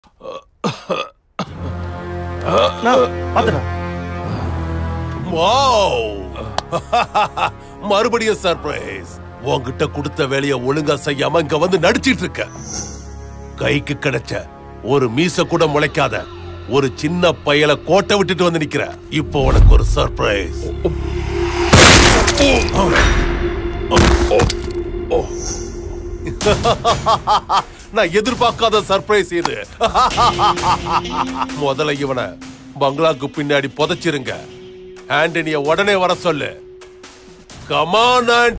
நான் பாத்துறேன் வாவ் மறுபடியும் சர்ப்ரைஸ் உன்கிட்ட கொடுத்த வேலைய ஒழுங்கா செய்யாம இங்க வந்து நடிச்சிட்டு இருக்க கைக்கு கிடைச்ச ஒரு மீச கூட முளைக்காத ஒரு சின்ன பையல கோட்டை விட்டுட்டு வந்து நிக்கிற இப்போ உனக்கு ஒரு சர்ப்ரைஸ் நான் எதிர்பார்க்காத சர்ப்ரைஸ் இது முதல்ல இவனை பங்களாக்கு பின்னாடி புதைச்சிருங்க ஆண்டனிய உடனே வர சொல்லு கமான்